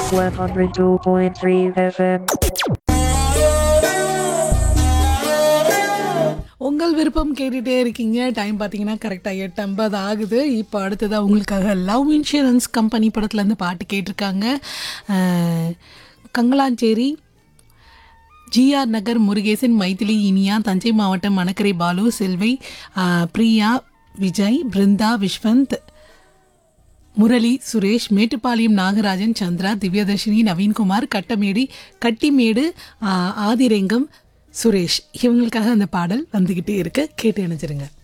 102.3 FM. உங்கள் விருப்பம் கேட்டுகிட்டே இருக்கீங்க டைம் பார்த்தீங்கன்னா கரெக்டாக எட்டு ஐம்பது ஆகுது இப்போ அடுத்ததாக உங்களுக்காக லவ் இன்சூரன்ஸ் கம்பெனி படத்துலேருந்து பாட்டு கேட்டிருக்காங்க அஹ், கங்கலாஞ்சேரி ஜிஆர் நகர் முருகேசன் மைதிலி இனியா தஞ்சை மாவட்டம் மணக்கரை பாலு செல்வை அஹ், பிரியா விஜய் பிருந்தா விஸ்வந்த் முரளி சுரேஷ் மேட்டுப்பாளையம் நாகராஜன் சந்திரா திவ்யதர்ஷினி நவீன்குமார் கட்டமேடி கட்டிமேடு ஆ, ஆதிரெங்கம் சுரேஷ் இவங்களுக்காக அந்த பாடல் வந்துக்கிட்டே இருக்கு கேட்டு இணைச்சிருங்க